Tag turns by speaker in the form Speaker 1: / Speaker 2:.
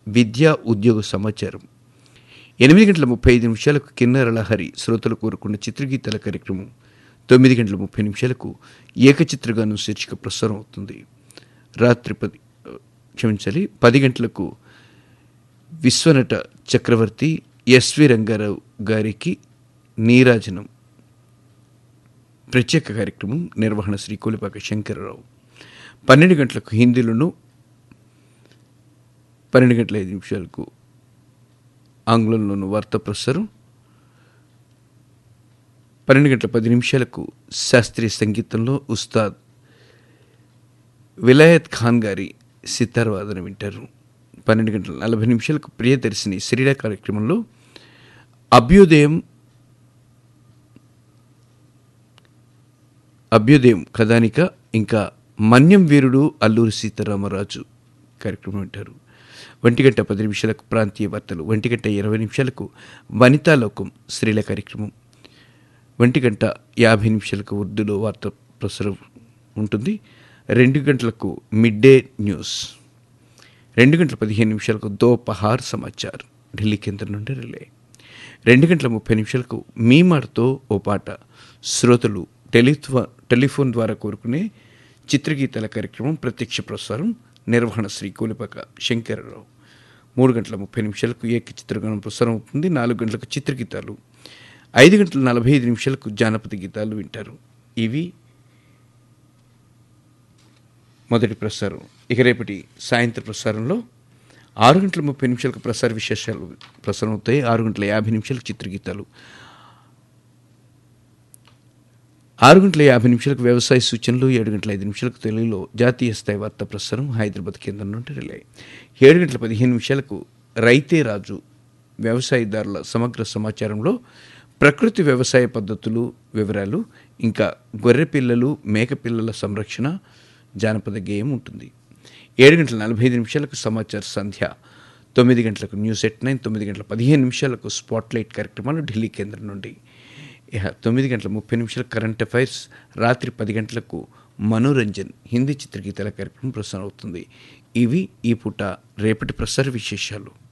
Speaker 1: విద్యా ఉద్యోగ సమాచారం ఎనిమిది గంటల ముప్పై ఐదు నిమిషాలకు కిన్నెర లహరి శ్రోతలు కోరుకున్న చిత్రగీతాల కార్యక్రమం తొమ్మిది గంటల ముప్పై నిమిషాలకు ఏకచిత్రగానం శీర్షిక ప్రసారం అవుతుంది రాత్రి పది క్షమించాలి పది గంటలకు విశ్వనట చక్రవర్తి ఎస్వి రంగారావు గారికి నీరాజనం ప్రత్యేక కార్యక్రమం నిర్వహణ శ్రీ కోలిపాక శంకరరావు పన్నెండు గంటలకు హిందీలోను పన్నెండు గంటల ఐదు నిమిషాలకు ఆంగ్లంలోను వార్తా ప్రసారం పన్నెండు గంటల పది నిమిషాలకు శాస్త్రీయ సంగీతంలో ఉస్తాద్ విలాయత్ ఖాన్ గారి సితార్ వాదన వింటారు పన్నెండు గంటల నలభై నిమిషాలకు ప్రియదర్శిని శ్రీడా కార్యక్రమంలో అభ్యుదయం అభ్యుదయం కథానిక ఇంకా మన్యం వీరుడు అల్లూరి సీతారామరాజు కార్యక్రమం వింటారు ఒంటి గంట పది నిమిషాలకు ప్రాంతీయ వార్తలు ఒంటి గంట ఇరవై నిమిషాలకు వనితాలోకం స్త్రీల కార్యక్రమం ఒంటి గంట యాభై నిమిషాలకు ఉర్దూలో వార్త ప్రసారం ఉంటుంది రెండు గంటలకు మిడ్ డే న్యూస్ రెండు గంటల పదిహేను నిమిషాలకు దోపహార్ సమాచార్ ఢిల్లీ కేంద్రం నుండి రిలే రెండు గంటల ముప్పై నిమిషాలకు మీ మాటతో ఓ పాట శ్రోతలు టెలిఫో టెలిఫోన్ ద్వారా కోరుకునే చిత్రగీతాల కార్యక్రమం ప్రత్యక్ష ప్రసారం నిర్వహణ శ్రీ కోలిపాక శంకరరావు మూడు గంటల ముప్పై నిమిషాలకు ఏక చిత్రగానం ప్రసారం అవుతుంది నాలుగు గంటలకు చిత్రగీతాలు ఐదు గంటల నలభై ఐదు నిమిషాలకు జానపద గీతాలు వింటారు ఇవి మొదటి ప్రసారం ఇక రేపటి సాయంత్ర ప్రసారంలో ఆరు గంటల ముప్పై నిమిషాలకు ప్రసార విశేషాలు ప్రసారం అవుతాయి ఆరు గంటల యాభై నిమిషాలకు చిత్రగీతాలు ఆరు గంటల యాభై నిమిషాలకు వ్యవసాయ సూచనలు ఏడు గంటల ఐదు నిమిషాలకు తెలుగులో జాతీయ స్థాయి వార్తా ప్రసారం హైదరాబాద్ కేంద్రం నుండి రిలే ఏడు గంటల పదిహేను నిమిషాలకు రైతే రాజు వ్యవసాయదారుల సమగ్ర సమాచారంలో ప్రకృతి వ్యవసాయ పద్ధతులు వివరాలు ఇంకా గొర్రె పిల్లలు మేక పిల్లల సంరక్షణ జానపద గేయం ఉంటుంది ఏడు గంటల నలభై ఐదు నిమిషాలకు సమాచార సంధ్య తొమ్మిది గంటలకు న్యూస్ ఎట్ నైన్ తొమ్మిది గంటల పదిహేను నిమిషాలకు స్పాట్లైట్ కార్యక్రమాలు ఢిల్లీ కేంద్రం నుండి ఇక తొమ్మిది గంటల ముప్పై నిమిషాలకు కరెంట్ అఫైర్స్ రాత్రి పది గంటలకు మనోరంజన్ హిందీ చిత్రగీతాల కార్యక్రమం ప్రసారం అవుతుంది ఇవి ఈ పూట రేపటి ప్రసార విశేషాలు